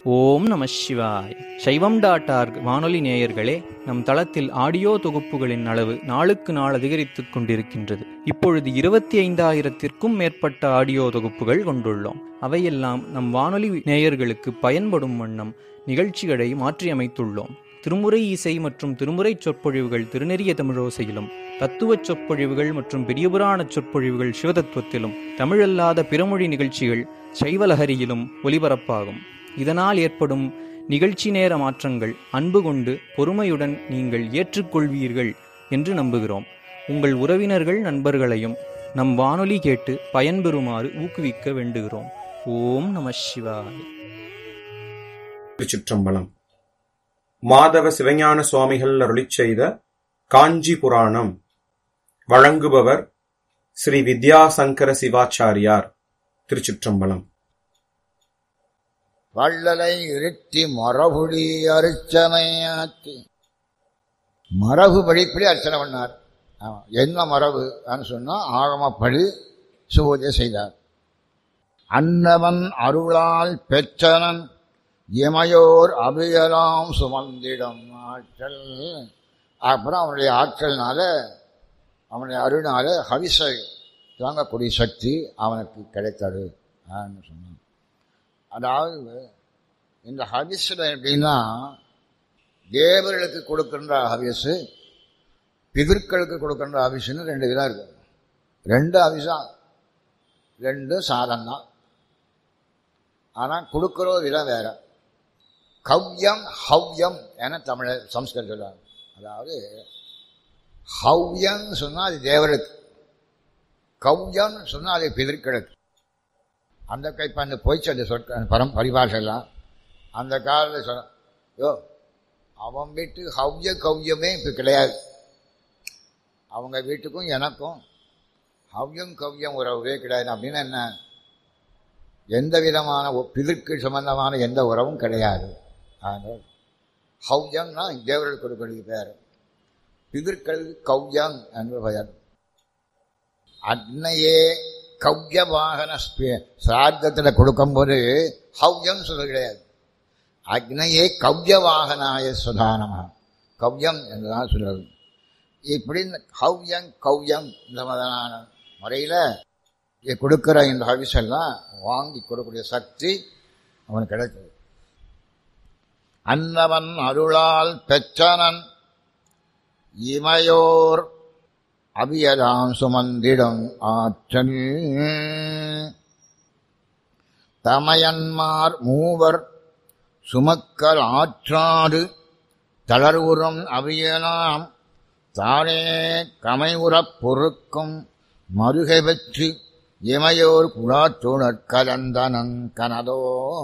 ஓம் நம சிவாய் சைவம் டாட் ஆர்க் வானொலி நேயர்களே நம் தளத்தில் ஆடியோ தொகுப்புகளின் அளவு நாளுக்கு நாள் அதிகரித்துக் கொண்டிருக்கின்றது இப்பொழுது இருபத்தி ஐந்தாயிரத்திற்கும் மேற்பட்ட ஆடியோ தொகுப்புகள் கொண்டுள்ளோம் அவையெல்லாம் நம் வானொலி நேயர்களுக்கு பயன்படும் வண்ணம் நிகழ்ச்சிகளை மாற்றியமைத்துள்ளோம் திருமுறை இசை மற்றும் திருமுறை சொற்பொழிவுகள் திருநெறிய தமிழோசையிலும் தத்துவச் சொற்பொழிவுகள் மற்றும் பெரியபுராண சொற்பொழிவுகள் சிவதத்துவத்திலும் தமிழல்லாத பிறமொழி நிகழ்ச்சிகள் சைவலஹரியிலும் ஒலிபரப்பாகும் இதனால் ஏற்படும் நிகழ்ச்சி நேர மாற்றங்கள் அன்பு கொண்டு பொறுமையுடன் நீங்கள் ஏற்றுக்கொள்வீர்கள் என்று நம்புகிறோம் உங்கள் உறவினர்கள் நண்பர்களையும் நம் வானொலி கேட்டு பயன்பெறுமாறு ஊக்குவிக்க வேண்டுகிறோம் ஓம் நம சிவாய் திருச்சிற்றம்பலம் மாதவ சிவஞான சுவாமிகள் அருளிச் செய்த காஞ்சி புராணம் வழங்குபவர் ஸ்ரீ வித்யாசங்கர சிவாச்சாரியார் திருச்சிற்றம்பலம் வள்ளலை இருட்டி மரபுடி அர்ச்சனையாத்தி மரபு படிப்படி அர்ச்சனை பண்ணார் ஆமா. என்ன மரபு சொன்னா ஆகமப்படி சுபூஜை செய்தார் அன்னவன் அருளால் பெற்றனன் இமையோர் அபியலாம் சுமந்திடம் ஆற்றல் அப்புறம் அவனுடைய ஆற்றல்னால அவனுடைய அருளால ஹவிசை தாங்கக்கூடிய சக்தி அவனுக்கு கிடைத்தது ஆன்னு சொன்னான் அதாவது இந்த ஹவிஸில் எப்படின்னா தேவர்களுக்கு கொடுக்கின்ற ஹவிஸு பிதர்களுக்கு கொடுக்கின்ற ஹவிஸ்னு ரெண்டு விதம் இருக்கு ரெண்டு ஹவிஸா ரெண்டும் சாதம் தான் ஆனால் கொடுக்குற விதம் வேற கவ்யம் ஹவ்யம் என தமிழ சம்ஸ்கிருதம் சொல்லுவாங்க அதாவது ஹவ்யம் சொன்னால் அது தேவருக்கு கவ்யம் சொன்னால் அது பிதர்களுக்கு அந்த இப்போ அந்த போயிச்சு அந்த சொற்க பரம் பரிபாஷெல்லாம் அந்த காலத்தில் சொன்ன யோ அவன் வீட்டு ஹவ்ய கவ்யமே இப்போ கிடையாது அவங்க வீட்டுக்கும் எனக்கும் ஹவ்யம் கவ்யம் உறவே கிடையாது அப்படின்னா என்ன எந்த விதமான ஒ- பிதற்கு சம்பந்தமான எந்த உறவும் கிடையாது அதனால் ஹவ்யம்னா தேவர்கள் கொடுக்கக்கூடிய பேர் பிதர்கள் கவ்யம் என்ற பெயர் அன்னையே கவ்ய வாகன சிரார்த்தத்தில் கொடுக்கும்போது ஹவ்யம் சொல்ல கிடையாது அக்னையே கவ்ய வாகனாய சுதானமா கவ்யம் என்றுதான் சொல்றது இப்படி இந்த ஹவ்யம் கவ்யம் இந்த மாதிரியான முறையில் கொடுக்குற இந்த ஹவிஸ் எல்லாம் வாங்கி கொடுக்கக்கூடிய சக்தி அவனுக்கு கிடைத்தது அன்னவன் அருளால் பெற்றனன் இமையோர் அபியதாம் சுமந்திடம் ஆற்றல் தமையன்மார் மூவர் சுமக்கல் ஆற்றாடு தளர்வுறும் அவியலாம் தானே கமைவுறப் பொறுக்கும் மருகை பெற்று இமையோர் குழாத்தோழற் கலந்தனன் கனதோ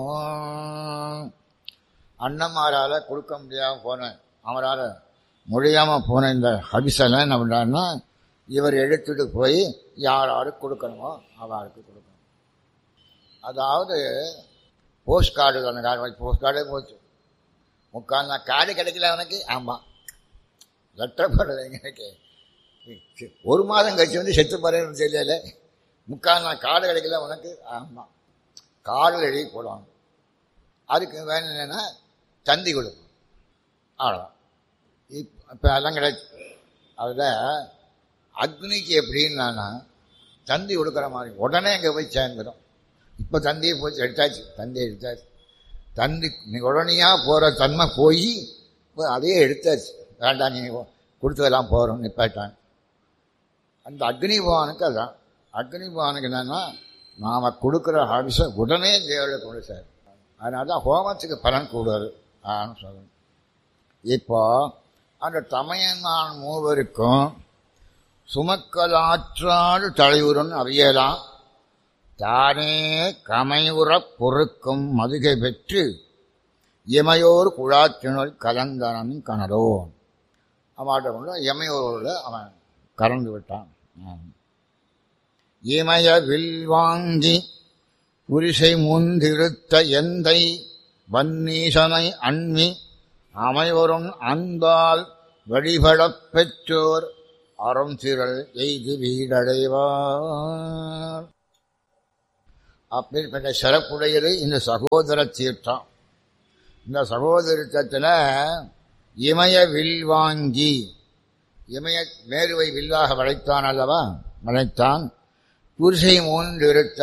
அண்ணன்மாரால கொடுக்க முடியாம போன அவரால் முடியாம போன இந்த ஹபிசெல்லாம் என்ன பண்றாருன்னா இவர் எடுத்துட்டு போய் யார் யாருக்கு கொடுக்கணுமோ அவருக்கு கொடுக்கணும் அதாவது போஸ்ட் கார்டு அந்த கார்டு போஸ்ட் கார்டே போச்சு முக்கால் நான் கார்டு கிடைக்கல அவனுக்கு ஆமாம் லெட்டர் போடுறது எனக்கு ஒரு மாதம் கழிச்சு வந்து செத்து போறேன்னு தெரியல முக்கால் நான் கார்டு கிடைக்கல உனக்கு ஆமாம் கார்டு எழுதி போடுவாங்க அதுக்கு வேணும் என்னன்னா தந்தி கொடுக்கும் அவ்வளோதான் இப் இப்போ அதெல்லாம் கிடையாது அதில் அக்னிக்கு எப்படின்னா தந்தி கொடுக்குற மாதிரி உடனே அங்கே போய் சேர்ந்துடும் இப்போ தந்தியை போய் எடுத்தாச்சு தந்தியை எடுத்தாச்சு தந்தி நீ உடனேயாக போகிற தன்மை போய் இப்போ அதையே எடுத்தாச்சு வேண்டாம் நீ கொடுத்ததெல்லாம் போகிறோம் நிப்பாட்டான் அந்த அக்னி பவானுக்கு அதான் அக்னி பவானுக்கு என்னன்னா நாம் கொடுக்குற ஹாபிஸை உடனே தேவையில் கொண்டு சார் அதனால தான் ஹோமத்துக்கு பலன் கூடுதல் ஆன்னு சொல்லணும் இப்போ அந்த தமையனான் மூவருக்கும் சுமக்கலாற்றாடு தலையுடன் அறியலாம் தானே கமையுறப் பொறுக்கும் மதுகை பெற்று இமையோர் குழாத்தினுள் கலந்தனன் கனடோ அவன்கிட்ட கொண்டு இமையோரோட அவன் கறந்து விட்டான் ஆம். இமய வில் வாங்கி புரிசை முந்திருத்த எந்தை வன்னீசனை அண்மி அமைவரும் அன்பால் வழிபடப் பெற்றோர் அறம் திரள் எய்து வீடடைவார் அப்பேற்பட்ட சிறப்புடையது இந்த சகோதர தீர்த்தம் இந்த சகோதரத்தில் இமய வில் வாங்கி இமய மேருவை வில்லாக வளைத்தான் அல்லவா வளைத்தான் புருஷை மூன்று இருத்த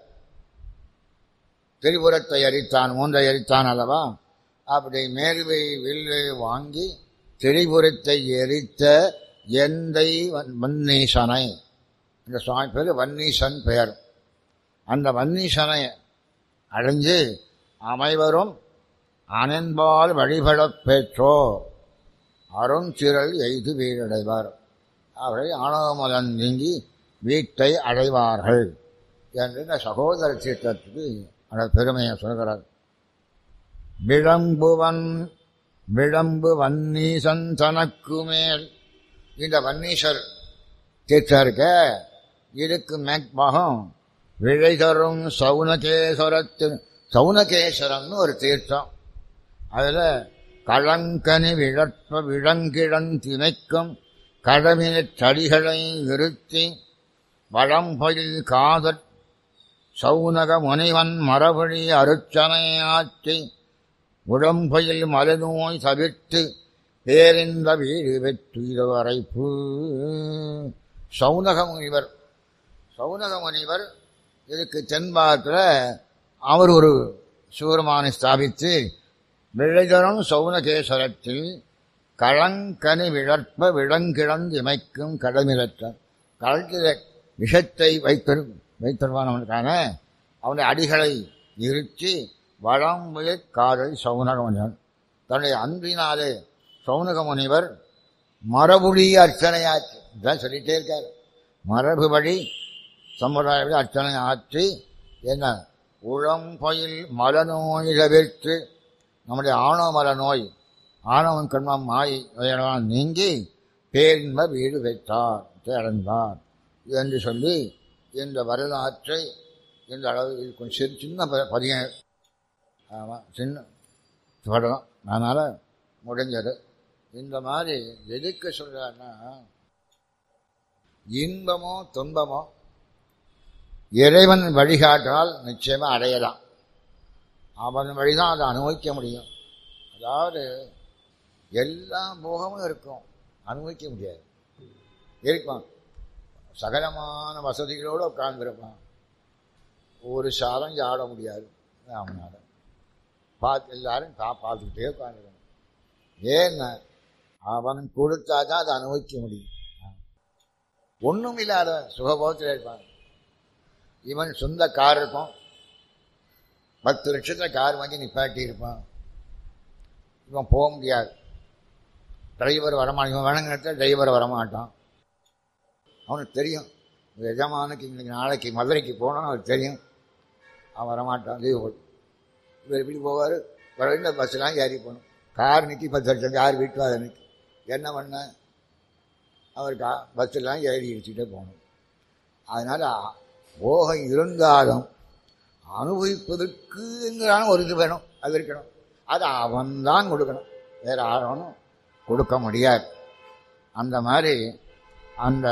திரிபுரத்தை எரித்தான் மூன்றை எரித்தான் அல்லவா அப்படி மேருவை வில்லை வாங்கி திரிபுரத்தை எரித்த எந்தை வன்னீசனை இந்த சுவாமி பேர் வன்னீசன் பெயர் அந்த வன்னீசனை அடைஞ்சு அமைவரும் அனன்பால் வழிபடப் பெற்றோ அருஞ்சிறல் எய்து வீடடைவார் அவரை ஆணவமலன் நீங்கி வீட்டை அடைவார்கள் என்று இந்த சகோதர சீற்றத்துக்கு அந்த பெருமையை சொல்கிறார் விளம்புவன் விளம்பு வன்னீசன் தனக்கு மேல் இந்த வன்னீசர் தீர்த்தம் இருக்க இதுக்கு மேற்பாகம் விழை தரும் சவுனகேஸ்வரத்து சவுனகேஸ்வரம்னு ஒரு தீர்த்தம் அதில் களங்கனி விழற்ப விளங்கிழன் திணைக்கும் கடமினச் சடிகளை நிறுத்தி வளம்பொழில் காதற் சவுனக முனிவன் மரபடி அருச்சனையாற்றி உடம்பொயில் மலநோய் தவிர்த்து பேரிந்த வீடு வெற்றுவரைப்பு சவுனக முனிவர் சவுனக முனிவர் இதுக்கு தென்பாகத்தில் அவர் ஒரு சிவருமானை ஸ்தாபித்து விழைதரும் சவுனகேஸ்வரத்தில் களங்கனி விழற்ப விளங்கிழந்து இமைக்கும் கடமிழற்ற கடற்கிற விஷத்தை வைத்திரு வைத்திருவானவனுக்கான அவனுடைய அடிகளை இருத்தி வளம்புயற் காதல் சவுனக முனிவர் தன்னுடைய அன்பினாலே சவுனக முனிவர் மரபுடி அர்ச்சனையாச்சு இதான் சொல்லிட்டே இருக்கார் மரபுபடி சம்பிரதாயப்படி அர்ச்சனை ஆற்றி என்ன உளம்பொயில் மலநோய் தவிர்த்து நம்முடைய ஆணவ மல நோய் ஆணவன் கண்மம் மாய் நோயெல்லாம் நீங்கி பேரின்ப வீடு வைத்தார் அடைந்தார் என்று சொல்லி இந்த வரலாற்றை இந்த அளவு இது கொஞ்சம் சிறு சின்ன ப- பதிகம் ஆமாம் சின்ன படம் அதனால் முடிஞ்சது இந்த மாதிரி எதுக்கு சொல்கிறாருன்னா இன்பமோ துன்பமோ இறைவன் வழிகாட்டால் நிச்சயமாக அடையலாம் அவன் வழிதான் அதை அனுபவிக்க முடியும் அதாவது எல்லா போகமும் இருக்கும் அனுபவிக்க முடியாது இருப்பான் சகலமான வசதிகளோடு உட்கார்ந்துருப்பான் ஒரு சாதம் ஆட முடியாது அவனால பார்த்து எல்லாரும் கா பார்த்துக்கிட்டே உட்காந்துருக்கணும் ஏன்னா அவன் கொடுத்தா தான் அதை அனுபவிக்க முடியும் ஒன்றும் இல்லாத சுகபோகத்தில் இருப்பான் இவன் சொந்த கார் இருக்கும் பத்து லட்சத்தில் கார் வாங்கி நிப்பாட்டி இருப்பான் இவன் போக முடியாது டிரைவர் வரமாட்டான் இவன் வேணுங்கிற இடத்துல டிரைவர் வரமாட்டான் அவனுக்கு தெரியும் இந்த எஜமானுக்கு இன்னைக்கு நாளைக்கு மதுரைக்கு போனான்னு அவனுக்கு தெரியும் அவன் வரமாட்டான் லீவ் போட்டு இவர் எப்படி போவார் வர இந்த பஸ்ஸெலாம் ஏறி போகணும் கார் நிற்கி பத்து லட்சம் கார் வீட்டு அதை நிற்கி என்ன பண்ண அவர் கா பஸ்ஸெல்லாம் ஏறி இடிச்சுட்டே போகணும் அதனால் போகம் இருந்தாலும் அனுபவிப்பதற்குங்கிறான ஒரு இது வேணும் அது இருக்கணும் அது அவன்தான் கொடுக்கணும் வேற யாரும் கொடுக்க முடியாது அந்த மாதிரி அந்த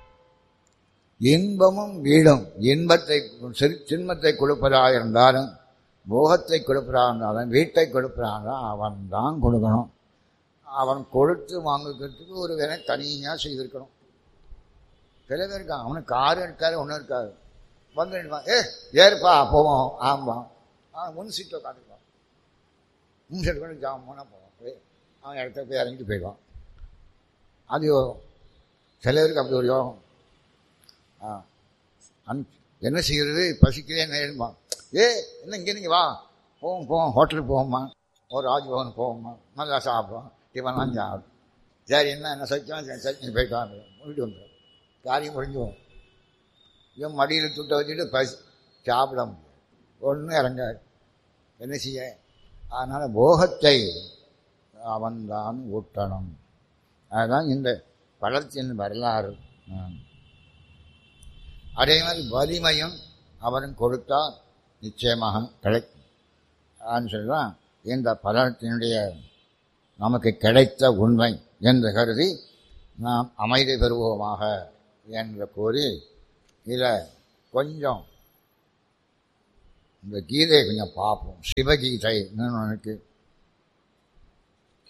இன்பமும் வீடும் இன்பத்தை சிறு சின்மத்தை கொடுப்பதாக இருந்தாலும் போகத்தை கொடுப்பதாக இருந்தாலும் வீட்டை கொடுப்பதாக இருந்தாலும் அவன் தான் கொடுக்கணும் அவன் கொடுத்து வாங்குறதுக்கு ஒரு வேலை தனியாக செய்திருக்கணும் சில பேர் இருக்கான் அவனுக்கு காரும் இருக்காது ஒன்றும் இருக்காது வந்து நின்னுப்பான். ஏ ஏறுப்பா போவோம் ஆமாம் ஆ முன் சீட்டில் உட்காந்துருப்பான் முன் சீட்டு கூட ஜாம் போனால் போவான் போய் அவன் இடத்த போய் இறங்கிட்டு போயிடுவான் அது யோகம் சில பேருக்கு அப்படி ஒரு யோகம் ஆ அன் என்ன செய்கிறது பசிக்கிறேன் நேருமா ஏ என்ன இங்கே நீங்கள் வா போவோம் போவோம் ஹோட்டலுக்கு போவோம்மா ஒரு ராஜ்பவன் போவோம்மா நல்லா சாப்பிடுவோம் டிஃபன்லாம் சாப்பிடும் சரி என்ன என்ன சச்சியம் சட்னி போயிட்டு வாங்க வீட்டு வந்துடும் காரியம் முடிஞ்சுவோம் இவன் மடியில் துட்ட வச்சுட்டு பசி சாப்பிட முடியாது ஒன்றும் இறங்காது என்ன செய்ய அதனால் போகத்தை அவன்தான் ஊட்டணும் அதுதான் இந்த பழத்தின் வரலாறு ஆம். அதே மாதிரி வலிமையும் அவன் கொடுத்தால் நிச்சயமாக கிடைக்கும் ஆன்னு சொல்லலாம் இந்த பலத்தினுடைய நமக்கு கிடைத்த உண்மை என்று கருதி நாம் அமைதி பெறுவோமாக என்று கூறி இதில் கொஞ்சம் இந்த கீதையை கொஞ்சம் பார்ப்போம் சிவகீதை ஒன்று இருக்கு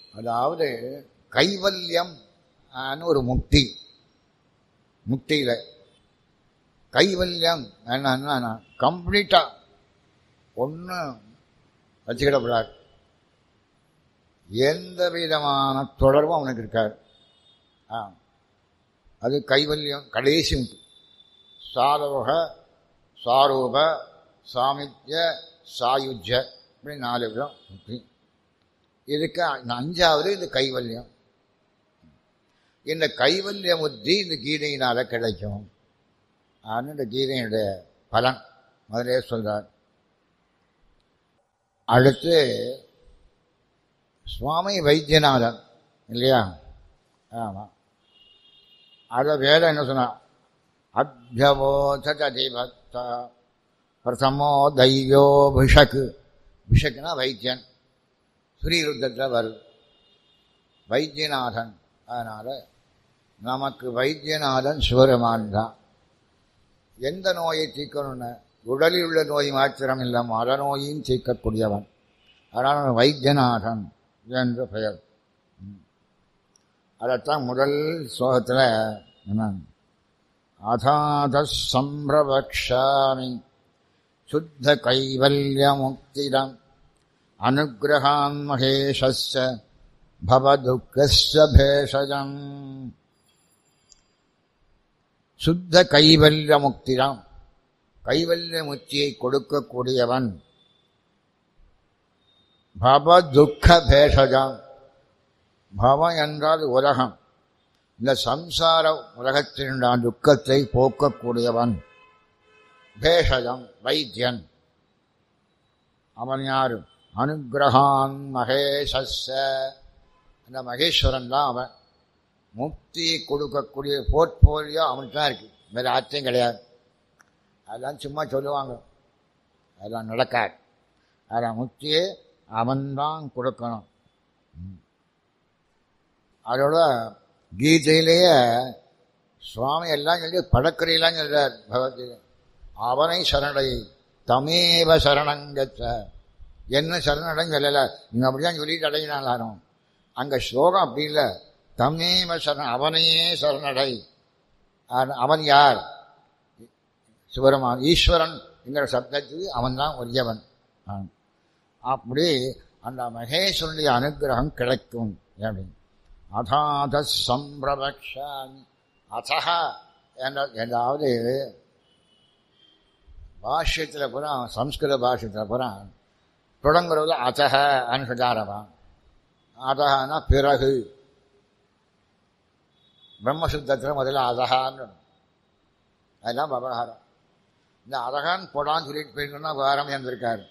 அதாவது கைவல்யம் ஆன்னு ஒரு முக்தி முக்தியில் கைவல்யம் என்னன்னா கம்ப்ளீட்டாக ஒன்றும் வச்சுக்கிடப்படாது எந்த விதமான தொடர்பும் அவனுக்கு இருக்காது ஆ அது கைவல்யம் கடைசி உண்டு சாரோக சாரூப சாமித்ய சாயுஜ்ய இப்படி நாலு விதம் முக்தி இதுக்கு அஞ்சாவது இந்த கைவல்யம் இந்த கைவல்ய புத்தி இந்த கீதையினால கிடைக்கும் ஆன்னு இந்த கீதையினுடைய பலன் முதலே சொல்றார் அடுத்து சுவாமி வைத்தியநாதன் இல்லையா ஆமாம் அதை வேதம் என்ன சொன்னா அபியவோததிபக்த பிரதமோ தைவோ விஷக்கு விஷக்குனா வைத்தியன் ஸ்ரீருத்தத்தில் வருது வைத்தியநாதன் அதனால் நமக்கு வைத்தியநாதன் சிவருமான் தான் எந்த நோயை தீர்க்கணும்னு உடலில் உள்ள நோய் மாத்திரம் இல்லை மரநோயும் தீர்க்கக்கூடியவன் அதனால் வைத்தியநாதன் என்று பெயர் அதைத்தான் முதல் ஸ்லோகத்தில் என்ன அதாத சம்பிரபக்ஷாமி சுத்த கைவல்யமுக்திடம் அனுகிரகான் மகேஷஸ்ய பவதுக்கஸ்ய பேஷஜம் சுத்த கைவல்ய முக்திடம் கைவல்ய முக்தியை கொடுக்கக்கூடியவன் பவ துக்க பேஷஜம் பவம் என்றால் உலகம் இந்த சம்சார உலகத்தினுடைய துக்கத்தை போக்கக்கூடியவன் பேஷஜம் வைத்தியன் அவன் யாரு அனுகிரகான் மகேஷஸ்ஸ அந்த மகேஸ்வரன் தான் அவன் முக்தி கொடுக்கக்கூடிய போர்ட்போலியோ அவனுக்கு தான் இருக்கு வேற ஆச்சரியம் கிடையாது அதெல்லாம் சும்மா சொல்லுவாங்க அதெல்லாம் நடக்காது அதில் முக்தியை அவன்தான் கொடுக்கணும் அதோட கீதையிலேயே சுவாமி எல்லாம் சொல்லி படக்கரையெல்லாம் சொல்றார் பகவத்கீதை அவனை சரணடை தமேவ சரணங்கச்ச என்ன சரணடைன்னு சொல்லலை நீங்க அப்படிதான் சொல்லிட்டு அடையினாலும் அங்க ஸ்லோகம் அப்படி இல்லை தமேவ சரண அவனையே சரணடை அவன் யார் சிவருமான் ஈஸ்வரன் என்கிற சப்தத்துக்கு அவன் தான் உரியவன் அப்படி அந்த மகேஸ்வரனுடைய அனுகிரகம் கிடைக்கும் அப்படின்னு அதாத சம்பிரபக்ஷாமி அதா என்ற ஏதாவது பாஷ்யத்தில் பூரா சம்ஸ்கிருத பாஷ்யத்தில் பூரா தொடங்குறது அதக அனுசதாரவான் அதகனா பிறகு பிரம்மசுத்தத்தில் முதல்ல அதகான்னு அதெல்லாம் விவகாரம் இந்த அதகான் போடான்னு சொல்லிட்டு போயிருக்கோம்னா விவகாரம் இருந்திருக்காரு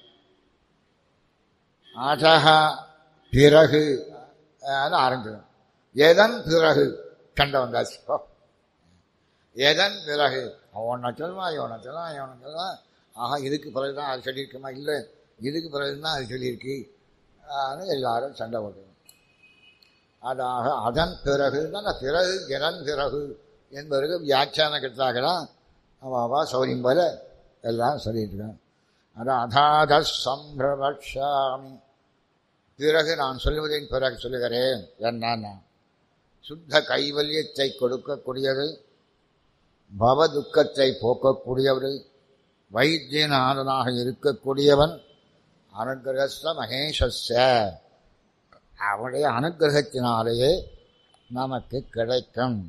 அதகா பிறகு ஆரம்பிச்சிடும் எதன் பிறகு கண்ட வந்தாச்சு எதன் பிறகு அவனை சொல்லுவான் இவனை சொல்லுவான் இவனை சொல்லுவான் ஆஹா இதுக்கு பிறகு தான் அது சொல்லியிருக்குமா இல்லை இதுக்கு பிறகு தான் அது சொல்லியிருக்கு எல்லாரும் சண்டை போடுவோம் அதாக அதன் பிறகு தான் பிறகு எதன் பிறகு என்பதற்கு வியாக்கியான கட்டாகலாம் அவா சௌரியம் போல எல்லாம் சொல்லிட்டு இருக்கான் அதான் அதாத சம்பிரபக்ஷாமி பிறகு நான் சொல்லுவதின் பிறகு சொல்லுகிறேன் என்னன்னா சுத்த கைவல்யத்தை கொடுக்கக்கூடியது பவ துக்கத்தை போக்கக்கூடியவர் வைத்தியநாதனாக இருக்கக்கூடியவன் அனுகிரகஸ்த மகேஷஸ்ய அவனுடைய அனுகிரகத்தினாலேயே நமக்கு கிடைக்கும்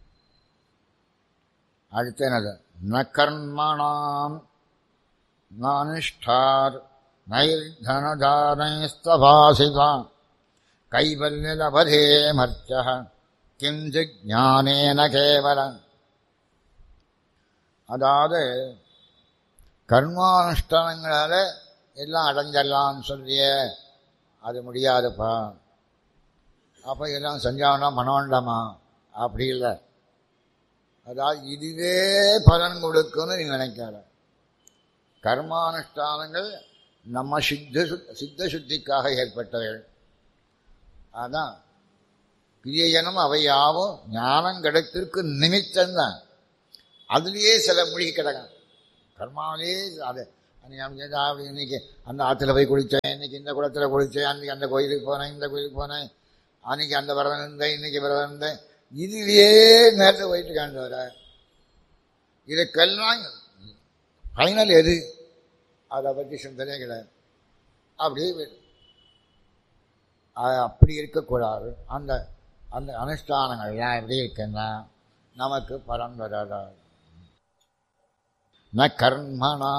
அடுத்து என்னது ந கர்மணாம் நானிஷ்டார் நைர்தனதானைஸ்தபாசிதான் கைவல்யலபதே மர்ச்ச கிஞ்சு ஞானேன கேவலம் அதாவது கர்மானுஷ்டானங்களால எல்லாம் அடைஞ்சிடலாம்னு சொல்லிய அது முடியாதுப்பா அப்போ எல்லாம் செஞ்சாங்கன்னா மனோண்டமா அப்படி இல்லை அதாவது இதுவே பலன் கொடுக்கும்னு நீ நினைக்காத கர்மானுஷ்டானங்கள் நம்ம சித்த சித்த சுத்திக்காக ஏற்பட்டவைகள் அதான் கிரியனும் அவையாவும் ஞானம் கிடைத்திருக்கு நிமித்தம்தான் அதுலேயே சில மூழ்கி கிடக்கும் கர்மாவிலே அது இன்னைக்கு அந்த ஆற்றுல போய் குளித்தேன் இன்னைக்கு இந்த குளத்தில் குளித்தேன் அன்னைக்கு அந்த கோயிலுக்கு போனேன் இந்த கோயிலுக்கு போனேன் அன்னைக்கு அந்த விரதம் இருந்தேன் இன்னைக்கு விரதம் இருந்தேன் இதுலயே நேரத்தை போயிட்டு இருக்கான்னு வர இதுக்கெல்லாம் ஃபைனல் எது அதை பற்றி சிந்தனையே கிடையாது அப்படியே விடு. அது அப்படி இருக்கக்கூடாது அந்த அந்த அனுஷ்டானங்கள்லாம் எப்படி இருக்குன்னா நமக்கு பலன் வராதா ந கர்மணா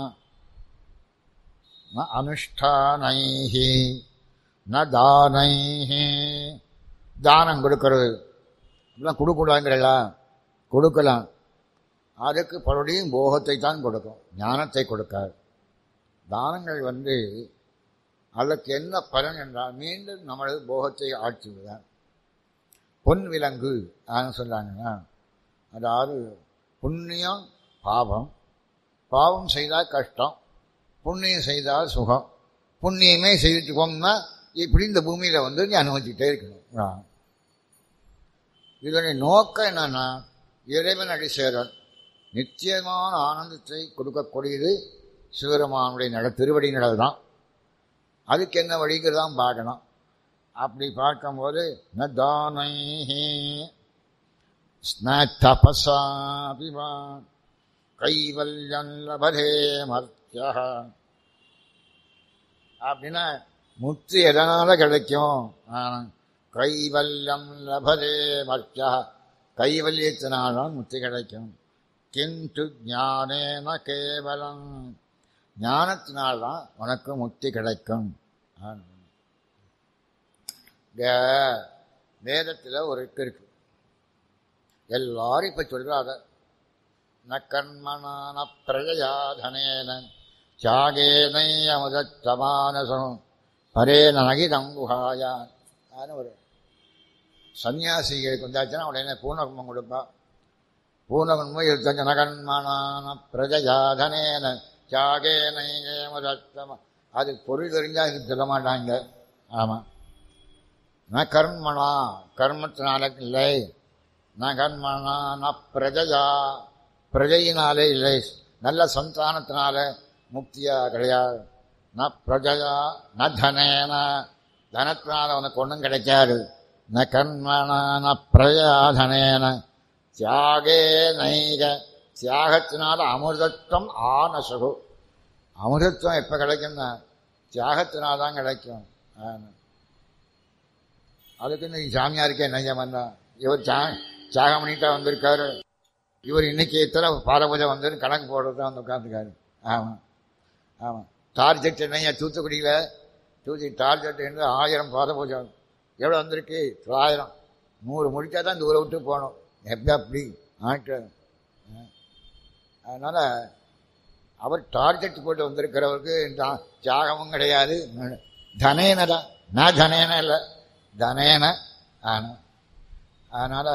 ந அனுஷ்டானைஹி ந தானைஹி தானம் கொடுக்கறது இப்படிலாம் கொடுக்கூடாங்கிறல்ல கொடுக்கலாம் அதுக்கு பலருடையும் போகத்தை தான் கொடுக்கும் ஞானத்தை கொடுக்காது தானங்கள் வந்து அதற்கு என்ன பலன் என்றால் மீண்டும் நம்மளது போகத்தை ஆட்சிவிதான் பொன் விலங்கு ஆன்னு சொல்றாங்கன்னா அதாவது புண்ணியம் பாவம் பாவம் செய்தால் கஷ்டம் புண்ணியம் செய்தால் சுகம் புண்ணியமே செய்துட்டு போகணும்னா இப்படி இந்த பூமியில் வந்து நீ அனுபவிச்சுட்டே இருக்கணும் ஆ. இதனுடைய நோக்கம் என்னன்னா இறைவன் அடி சேரன் நிச்சயமான ஆனந்தத்தை கொடுக்கக்கூடியது சிவருமானுடைய நட திருவடி நடல் தான் அதுக்கு என்ன வழிங்கிறதான் பார்க்கணும் அப்படி பார்க்கும்போது ந தானை ஸ்ன தபசாபிமா கைவல்யம் லபதே மர்த்தியா அப்படின்னா முத்து எதனால கிடைக்கும் ஆ, கைவல்யம் லபதே மர்த்தியா கைவல்யத்தினால்தான் முத்து கிடைக்கும் கிந்து ஞானேன கேவலம் ஞானத்தினால்தான் உனக்கு முக்தி கிடைக்கும் ஆ. இங்க வேதத்தில் ஒரு இது இருக்கு எல்லாரும் இப்ப சொல்றாத ந கர்மணான பிரஜயாதனேன தியாகேனை அமுதத்தமானசம் பரேன நகிதம் குஹாயான் ஒரு சன்னியாசிகளுக்கு வந்தாச்சுன்னா உடனே பூர்ணகுமம் கொடுப்பா பூர்ணகுமம் இருபத்தஞ்சு நகன்மனான பிரஜயாதனேன தியாகேனை அமுதத்தம அது பொருள் தெரிஞ்சா இது சொல்ல மாட்டாங்க ஆமாம் ந கர்மணா கர்மத்தினால இல்லை ந கர்மணா ந பிரஜையா பிரஜையினாலே இல்லை நல்ல சந்தானத்தினால முக்தியா கிடையாது ந பிரஜையா ந தனேன தனத்தினால உனக்கு ஒன்றும் கிடைக்காது ந கர்மணா ந பிரஜாதனேன தியாகே நைக தியாகத்தினால அமிர்தத்துவம் ஆனசகு அமிர்தத்துவம் எப்போ கிடைக்கும்னா தியாகத்தினால தான் கிடைக்கும் ஆனா. அதுக்கு இன்னைக்கு சாமியாருக்கே நையம் வந்தான் இவர் சா தியாகம் பண்ணிட்டா வந்திருக்காரு இவர் இன்னைக்கு எத்தனை பாரபூஜை வந்து கணக்கு போடுறது தான் வந்து உட்காந்துருக்காரு ஆமாம் ஆமாம் டார்ஜெட் என்னையா தூத்துக்குடியில் தூத்தி டார்ஜெட் என்று ஆயிரம் பாத பூஜை எவ்வளோ வந்திருக்கு தொள்ளாயிரம் நூறு முடிச்சா தான் தூரம் விட்டு போகணும் எப்படி அப்படி ஆட்டு அதனால் அவர் டார்கெட் போட்டு வந்திருக்கிறவருக்கு தா- தியாகமும் கிடையாது தனேன தான் நான் தனேன இல்லை தனேன ஆனா அதனால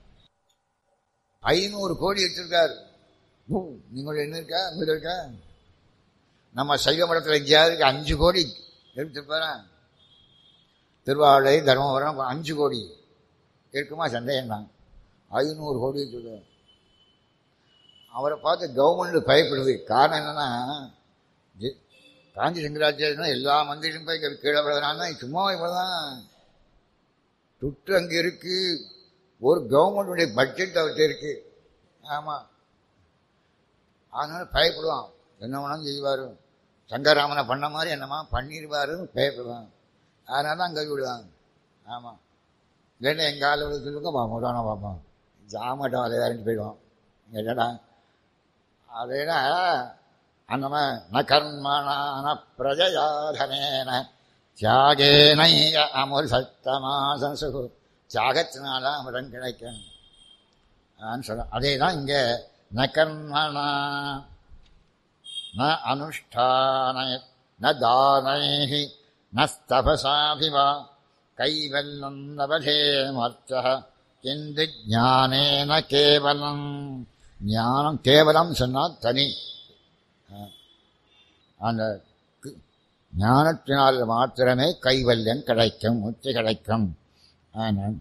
ஐநூறு கோடி வச்சிருக்காரு ஊ, நீங்கள் என்ன இருக்கா உங்க இருக்கா நம்ம சைவ மடத்தில் எங்கேயாவது அஞ்சு கோடி எடுத்துருப்பாரன் திருவாவளை தர்மபுரம் அஞ்சு கோடி இருக்குமா சந்தேகம் தான் ஐநூறு கோடி வச்சிருக்காரு அவரை பார்த்து கவர்மெண்ட் பயப்படுது காரணம் என்னன்னா ஜி- காஞ்சி சங்கராச்சாரியனா எல்லா மந்திரியும் போய் இங்க கீழே விழுதுனா சும்மா இவ்வளவுதான் துட்டு அங்கே இருக்கு ஒரு கவர்மெண்டுடைய பட்ஜெட் அவர்கிட்ட இருக்கு ஆமா அதனால பயப்படுவான் என்ன வேணாலும் செய்வாரு சங்கராமனை பண்ண மாதிரி என்னமா பண்ணிடுவாருன்னு பயப்படுவான் அதனால தான் அங்கே விடுவாங்க ஆமா இல்லைன்னா எங்கள் ஆள் விட சொல்லுங்க பார்ப்போம் தானே பார்ப்போம் ஜாமட்டம் அதை இறங்கி போயிடுவோம் என்னடா அதேனா அந்த ந கர்மணான பிரஜயாதனேன தியாகேனைய அமுர் சத்தமாசு தியாகத்தினால அமிர்தம் கிடைக்கும் சொல்ல அதே தான் இங்கே ந கர்மணா ந அனுஷ்டான ந தானைஹி ந ஸ்தபசாபிவா கைவல்லம் லபதே மர்த்தः கிந்து ஞானேன கேவலம் ஞானம் கேவலம் சொன்னால் தனி அஹ், அந்த கு- ஞானத்தினால் மாத்திரமே கைவல்யம் கிடைக்கும் முக்தி கிடைக்கும் ஆனால்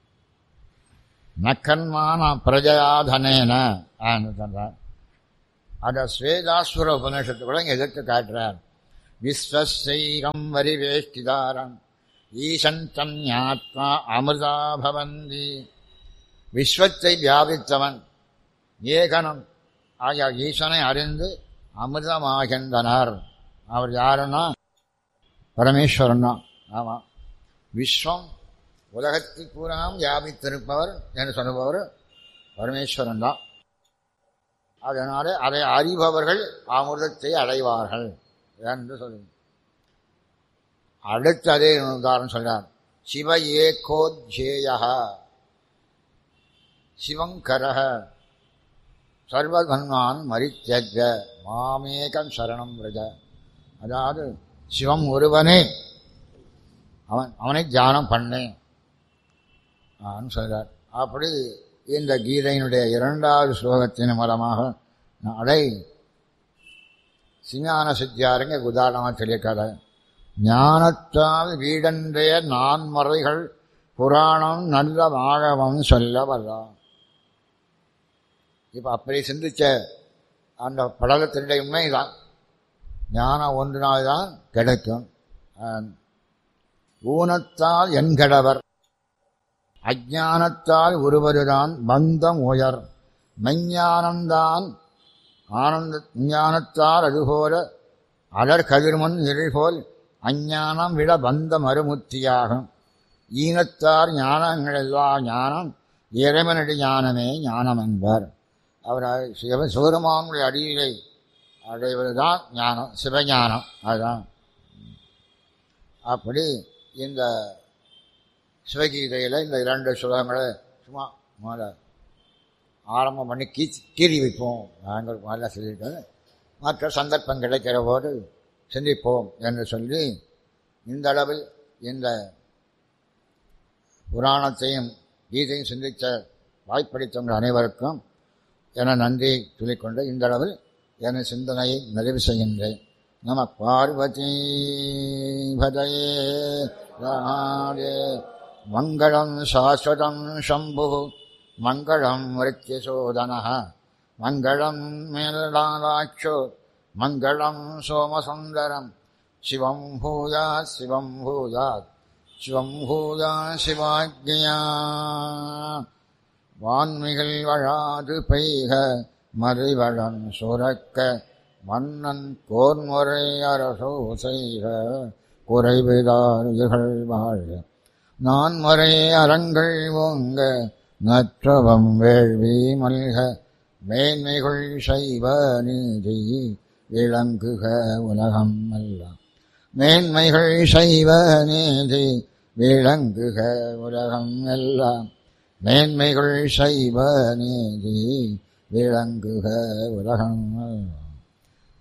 நக்கன்மான பிரஜயாதனேன ஆன்னு சொல்றார் அத ஸ்வேதாஸ்வர உபநிஷத்து கூட இங்க எதிர்த்து காட்டுறார் விஸ்வசைகம் வரிவேஷ்டிதாரம் ஈசந்தம் ஞாத்மா அமிர்தா பவந்தி விஸ்வத்தை வியாபித்தவன் ஏகனம் ஆகிய ஈசனை அறிந்து அமிர்தமாகின்றனர் அவர் யாருன்னா பரமேஸ்வரன் தான் ஆமாம் விஸ்வம் உலகத்தை பூராம் வியாபித்திருப்பவர் என்று சொல்லுபவர் பரமேஸ்வரன் தான் அதனால அதை அறிபவர்கள் அமிர்தத்தை அடைவார்கள் என்று சொல்லுங்க அடுத்து அதே உதாரணம் சொல்றார் சிவ ஏகோத்யேய சிவங்கரக சர்வதன்மான் மரித்தஜ மாமேகம் சரணம் விரஜ அதாவது சிவம் ஒருவனே அவன் அவனை தியானம் பண்ணேன் சொல்றார் அப்படி இந்த கீதையினுடைய இரண்டாவது ஸ்லோகத்தின் மூலமாக அதை சிஞான சித்தியாருங்க உதாரணமாக சொல்லியிருக்காரு ஞானத்தால் வீடன்றைய நான்மறைகள் புராணம் நல்ல ஆழவம் சொல்ல வர்றான் இப்போ அப்படி சிந்திச்ச அந்த படலத்தினுடைய உண்மைதான் ஞானம் ஒன்றினால் தான் கிடைக்கும் ஊனத்தால் என்கடவர் அஜானத்தால் ஒருவருதான் பந்தம் உயர் மெஞ்ஞானந்தான் ஆனந்த ஞானத்தால் அதுபோல அலர் கதிர்மன் இருள்போல் அஞ்ஞானம் விட பந்த மறுமுத்தியாகும் ஈனத்தார் ஞானங்கள் எல்லா ஞானம் இறைவனடி ஞானமே ஞானம் என்பார் அவர் சிவ சிவருமானுடைய அடியிலை அடைவதுதான் ஞானம் சிவஞானம் அதுதான் அப்படி இந்த சிவகீதையில் இந்த இரண்டு சுலகங்களை சும்மா முதல்ல ஆரம்பம் பண்ணி கீ கீறி வைப்போம் நாங்கள் முதல்ல சொல்லிட்டு மற்ற சந்தர்ப்பம் கிடைக்கிற போது சிந்திப்போம் என்று சொல்லி இந்த அளவில் இந்த புராணத்தையும் கீதையும் சிந்தித்த வாய்ப்பளித்தவங்கள் அனைவருக்கும் என நன்றி சொல்லிக்கொண்டு இந்த அளவில் என சிந்தனையை நிறைவு செய்கின்றேன் நம பார்வதி பதையே ராடே மங்களம் சாஸ்வதம் சம்பு மங்களம் மிருத்யசோதன மங்களம் மேலாட்சோ மங்களம் சோமசுந்தரம் சிவம் பூயா சிவம் பூயாத் சிவம் பூயா சிவாஜ்யா வான்மிகள் வழாது பெய்க மறிவளம் சுரக்க மன்னன் கோன்முறை அரசோ செய்க குறைவிதார்கள் வாழ்க நான்முறை அறங்கள் ஓங்க நற்றவம் வேள்வி மல்க மேன்மைகள் செய்வ நீதி விளங்குக உலகம் எல்லாம் மேன்மைகள் செய்வ நீதி விளங்குக உலகம் எல்லாம் மேன்மைகள் செய்வ நீதி விளங்குக உலகம் எல்லாம்